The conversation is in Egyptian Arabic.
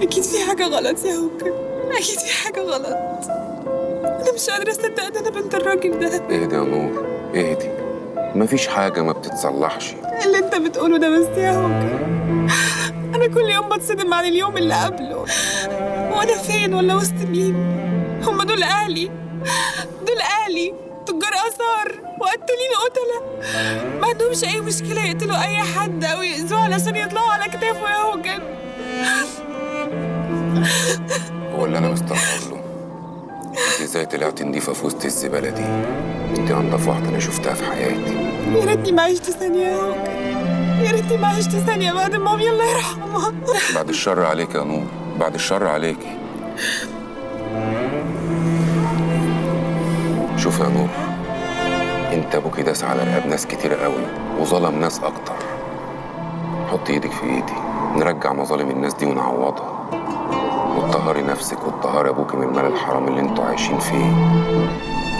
أكيد في حاجة غلط يا هوكا أكيد في حاجة غلط أنا مش قادرة أصدق إن أنا بنت الراجل ده اهدي يا نور اهدي مفيش حاجة ما بتتصلحش اللي أنت بتقوله ده بس يا هوكا أنا كل يوم بتصدم عن اليوم اللي قبله وأنا فين ولا وسط مين هما دول أهلي دول أهلي تجار آثار وقتلين قتلة ما عندهمش أي مشكلة يقتلوا أي حد أو يأذوه علشان يطلعوا على كتافه يا هوجن هو اللي انا مستغرب له انت ازاي طلعتي نضيفة في وسط الزبالة دي انت انضف واحدة انا شفتها في حياتي يا ريتني ما عشت ثانية يا هوجن يا ريتني ما عشت ثانية بعد مامي الله يرحمها بعد الشر عليك يا نور بعد الشر عليكي شوف يا نور انت ابوكي داس على رقاب ناس كتير قوي وظلم ناس اكتر حط ايدك في ايدي نرجع مظالم الناس دي ونعوضها وتطهري نفسك وتطهري ابوكي من المال الحرام اللي انتوا عايشين فيه